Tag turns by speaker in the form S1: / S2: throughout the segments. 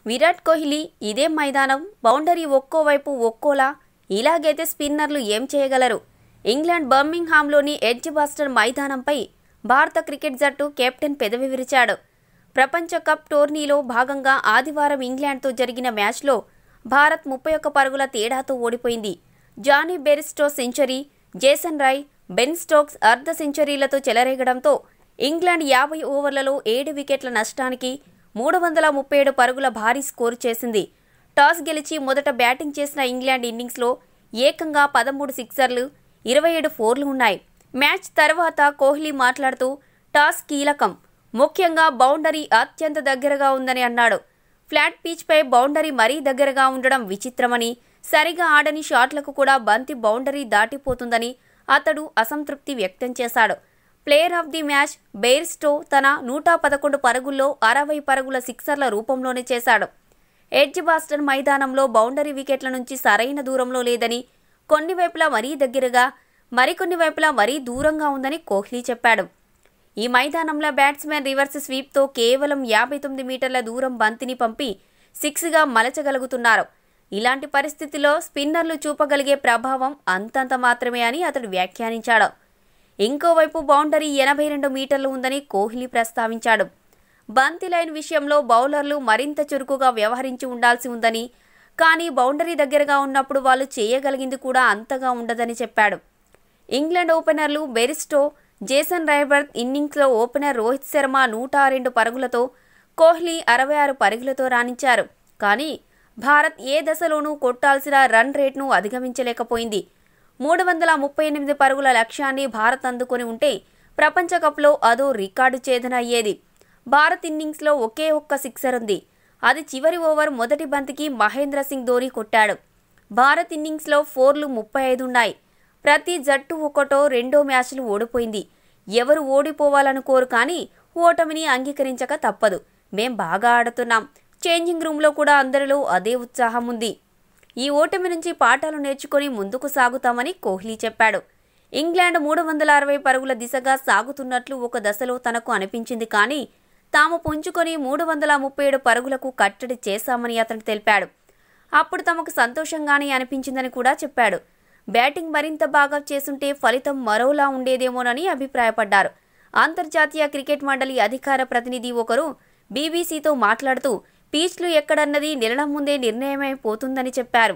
S1: విరాట్ కోహ్లీ ఇదే మైదానం బౌండరీ ఒక్కో వైపు ఒక్కోలా ఇలాగైతే స్పిన్నర్లు ఏం చేయగలరు ఇంగ్లాండ్ బర్మింగ్హామ్లోని ఎడ్జ్ బాస్టర్ మైదానంపై భారత క్రికెట్ జట్టు కెప్టెన్ పెదవి విరిచాడు ప్రపంచ కప్ టోర్నీలో భాగంగా ఆదివారం ఇంగ్లాండ్తో జరిగిన మ్యాచ్లో భారత్ ముప్పై ఒక్క పరుగుల తేడాతో ఓడిపోయింది Jonny Bairstow century Jason Roy Ben Stokes అర్ధ సెంచరీలతో చెలరేగడంతో ఇంగ్లాండ్ యాభై ఓవర్లలో ఏడు వికెట్ల నష్టానికి మూడు వందల ముప్పై ఏడు పరుగుల భారీ స్కోరు చేసింది టాస్ గెలిచి మొదట బ్యాటింగ్ చేసిన ఇంగ్లాండ్ ఇన్నింగ్స్లో ఏకంగా పదమూడు సిక్సర్లు ఇరవై ఏడు ఫోర్లు ఉన్నాయి మ్యాచ్ తర్వాత కోహ్లీ మాట్లాడుతూ టాస్ కీలకం ముఖ్యంగా బౌండరీ అత్యంత దగ్గరగా ఉందని అన్నాడు ఫ్లాట్ పిచ్పై బౌండరీ మరీ దగ్గరగా ఉండడం విచిత్రమని సరిగా ఆడని షాట్లకు కూడా బంతి బౌండరీ దాటిపోతుందని అతడు అసంతృప్తి వ్యక్తం చేశాడు player of the match Bairstow తన నూట పదకొండు పరుగుల్లో అరవై పరుగుల సిక్సర్ల రూపంలోనే చేశాడు ఎడ్జ్ బాస్టన్ మైదానంలో బౌండరీ వికెట్ల నుంచి సరైన దూరంలో లేదని కొన్ని వైపులా మరీ దగ్గరగా మరికొన్ని వైపులా మరీ దూరంగా ఉందని కోహ్లీ చెప్పాడు ఈ మైదానంలో బ్యాట్స్మెన్ రివర్స్ స్వీప్తో కేవలం యాభై తొమ్మిది మీటర్ల దూరం బంతిని పంపి సిక్స్గా మలచగలుగుతున్నారు ఇలాంటి పరిస్థితిలో స్పిన్నర్లు చూపగలిగే ప్రభావం అంతంత మాత్రమే అని అతడు వ్యాఖ్యానించాడు ఇంకోవైపు బౌండరీ ఎనభై రెండు మీటర్లు ఉందని కోహ్లీ ప్రస్తావించాడు బంతి లైన్ విషయంలో బౌలర్లు మరింత చురుకుగా వ్యవహరించి ఉండాల్సి ఉందని కానీ బౌండరీ దగ్గరగా ఉన్నప్పుడు వాళ్ళు చేయగలిగింది కూడా అంతగా ఉండదని చెప్పాడు ఇంగ్లాండ్ ఓపెనర్లు బెరిస్టో జేసన్ రైబర్త్ ఇన్నింగ్స్లో ఓపెనర్ రోహిత్ శర్మ నూట రెండు పరుగులతో కోహ్లీ అరవై ఆరు పరుగులతో రాణించారు కానీ భారత్ ఏ దశలోనూ కొట్టాల్సిన రన్ రేట్ను అధిగమించలేకపోయింది మూడు వందల ముప్పై ఎనిమిది పరుగుల లక్ష్యాన్ని భారత్ అందుకొని ఉంటే ప్రపంచ కప్లో అదో రికార్డు ఛేదన అయ్యేది భారత్ ఇన్నింగ్స్లో ఒకే ఒక్క సిక్సర్ ఉంది అది చివరి ఓవర్ మొదటి బంతికి మహేంద్ర సింగ్ ధోని కొట్టాడు భారత్ ఇన్నింగ్స్లో ఫోర్లు ముప్పై ఐదు ఉన్నాయి ప్రతి జట్టు ఒకటో రెండో మ్యాచ్లు ఓడిపోయింది ఎవరు ఓడిపోవాలనుకోరు కానీ ఓటమిని అంగీకరించక తప్పదు మేం బాగా ఆడుతున్నాం చేంజింగ్ రూమ్లో కూడా అందరిలో అదే ఉత్సాహం ఉంది ఈ ఓటమి నుంచి పాఠాలు నేర్చుకొని ముందుకు సాగుతామని కోహ్లీ చెప్పాడు ఇంగ్లాండ్ మూడు వందల అరవై పరుగుల దిశగా సాగుతున్నట్లు ఒక దశలో తనకు అనిపించింది కానీ తాము పుంజుకొని మూడు వందల ముప్పై ఏడు పరుగులకు కట్టడి చేశామని అతను తెలిపాడు అప్పుడు తమకు సంతోషంగానే అనిపించిందని కూడా చెప్పాడు బ్యాటింగ్ మరింత బాగా చేసుంటే ఫలితం మరోలా ఉండేదేమోనని అభిప్రాయపడ్డారు అంతర్జాతీయ క్రికెట్ మండలి అధికార ప్రతినిధి ఒకరు బీబీసీతో మాట్లాడుతూ పీచ్లు ఎక్కడన్నది నెలల ముందే నిర్ణయమైపోతుందని చెప్పారు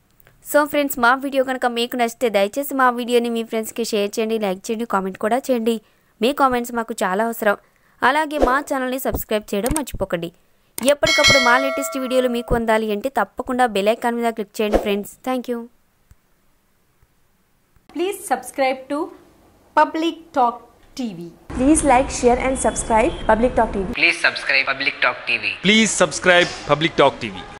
S1: సో ఫ్రెండ్స్ మా వీడియో కనుక మీకు నచ్చితే దయచేసి మా వీడియోని మీ ఫ్రెండ్స్కి షేర్ చేయండి లైక్ చేయండి కామెంట్ కూడా చేయండి మీ కామెంట్స్ మాకు చాలా అవసరం అలాగే మా ఛానల్ని సబ్స్క్రైబ్ చేయడం మర్చిపోకండి ఎప్పటికప్పుడు మా లేటెస్ట్ వీడియోలు మీకు అందాలి అంటే తప్పకుండా బెల్ ఐకాన్ మీద క్లిక్ చేయండి friends thank you
S2: Please subscribe to Public Talk TV.
S3: Please like, share and subscribe Public Talk TV.
S4: Please subscribe Public Talk TV.
S5: Please subscribe Public Talk TV.